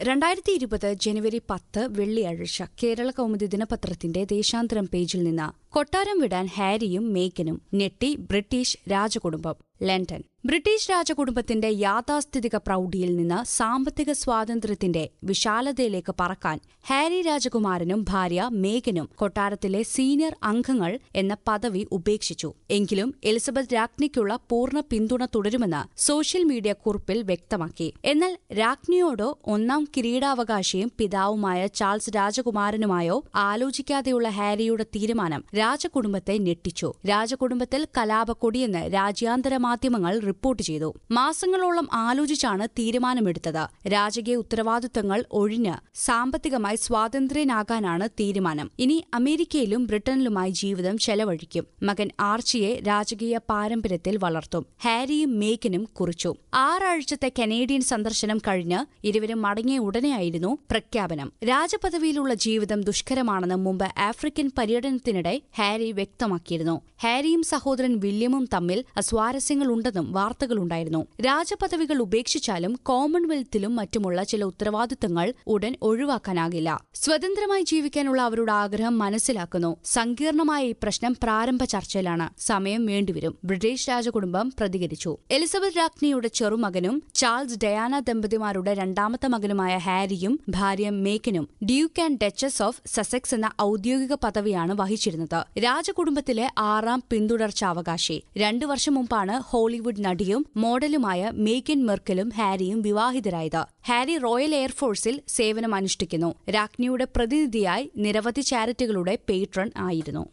രണ്ടായിരത്തി ഇരുപത് ജനുവരി പത്ത് വെള്ളിയാഴ്ച കേരള കൗമുദി ദിനപത്രത്തിന്റെ ദേശാന്തരം പേജിൽ നിന്ന് കൊട്ടാരം വിടാൻ ഹാരിയും മേഗനും ഞെട്ടി ബ്രിട്ടീഷ് രാജകുടുംബം ലണ്ടൻ ബ്രിട്ടീഷ് രാജകുടുംബത്തിന്റെ യാഥാസ്ഥിതിക പ്രൌഢിയിൽ നിന്ന് സാമ്പത്തിക സ്വാതന്ത്ര്യത്തിന്റെ വിശാലതയിലേക്ക് പറക്കാൻ ഹാരി രാജകുമാരനും ഭാര്യ മേഗനും കൊട്ടാരത്തിലെ സീനിയർ അംഗങ്ങൾ എന്ന പദവി ഉപേക്ഷിച്ചു എങ്കിലും എലിസബത്ത് രാജ്ഞിക്കുള്ള പൂർണ്ണ പിന്തുണ തുടരുമെന്ന് സോഷ്യൽ മീഡിയ കുറിപ്പിൽ വ്യക്തമാക്കി എന്നാൽ രാജ്ഞിയോടോ ഒന്നാം കിരീടാവകാശിയും പിതാവുമായ ചാൾസ് രാജകുമാരനുമായോ ആലോചിക്കാതെയുള്ള ഹാരിയുടെ തീരുമാനം രാജകുടുംബത്തെ ഞെട്ടിച്ചു രാജകുടുംബത്തിൽ കലാപക്കൊടിയെന്ന് രാജ്യാന്തര മാധ്യമങ്ങൾ റിപ്പോർട്ട് ചെയ്തു മാസങ്ങളോളം ആലോചിച്ചാണ് തീരുമാനമെടുത്തത് രാജകീയ ഉത്തരവാദിത്തങ്ങൾ ഒഴിഞ്ഞ് സാമ്പത്തികമായി സ്വാതന്ത്ര്യനാകാനാണ് തീരുമാനം ഇനി അമേരിക്കയിലും ബ്രിട്ടനിലുമായി ജീവിതം ചെലവഴിക്കും മകൻ ആർച്ചിയെ രാജകീയ പാരമ്പര്യത്തിൽ വളർത്തും ഹാരിയും മേഗനും കുറിച്ചു ആറാഴ്ചത്തെ കനേഡിയൻ സന്ദർശനം കഴിഞ്ഞ് ഇരുവരും മടങ്ങിയ ഉടനെയായിരുന്നു പ്രഖ്യാപനം രാജപദവിയിലുള്ള ജീവിതം ദുഷ്കരമാണെന്ന് മുമ്പ് ആഫ്രിക്കൻ പര്യടനത്തിനിടെ ഹാരി വ്യക്തമാക്കിയിരുന്നു ഹാരിയും സഹോദരൻ വില്യമും തമ്മിൽ അസ്വാരസ്യങ്ങളുണ്ടെന്നും വാർത്തകളുണ്ടായിരുന്നു രാജപദവികൾ ഉപേക്ഷിച്ചാലും കോമൺവെൽത്തിലും മറ്റുമുള്ള ചില ഉത്തരവാദിത്തങ്ങൾ ഉടൻ ഒഴിവാക്കാനാകില്ല സ്വതന്ത്രമായി ജീവിക്കാനുള്ള അവരുടെ ആഗ്രഹം മനസ്സിലാക്കുന്നു സങ്കീർണമായ ഈ പ്രശ്നം പ്രാരംഭ ചർച്ചയിലാണ് സമയം വേണ്ടിവരും ബ്രിട്ടീഷ് രാജകുടുംബം പ്രതികരിച്ചു എലിസബത്ത് രാജ്ഞിയുടെ ചെറുമകനും ചാൾസ് ഡയാന ദമ്പതിമാരുടെ രണ്ടാമത്തെ മകനുമായ ഹാരിയും ഭാര്യ മേക്കനും Duke and Duchess of Sussex എന്ന ഔദ്യോഗിക പദവിയാണ് വഹിച്ചിരുന്നത് രാജകുടുംബത്തിലെ ആറാം പിന്തുടർച്ചാവകാശി രണ്ടു വർഷം മുമ്പാണ് ഹോളിവുഡ് നടിയും മോഡലുമായ മേഗൻ മെർക്കലും ഹാരിയും വിവാഹിതരായത് ഹാരി റോയൽ എയർഫോഴ്സിൽ സേവനം അനുഷ്ഠിക്കുന്നു രാജ്ഞിയുടെ പ്രതിനിധിയായി നിരവധി ചാരിറ്റികളുടെ പേട്രൺ ആയിരുന്നു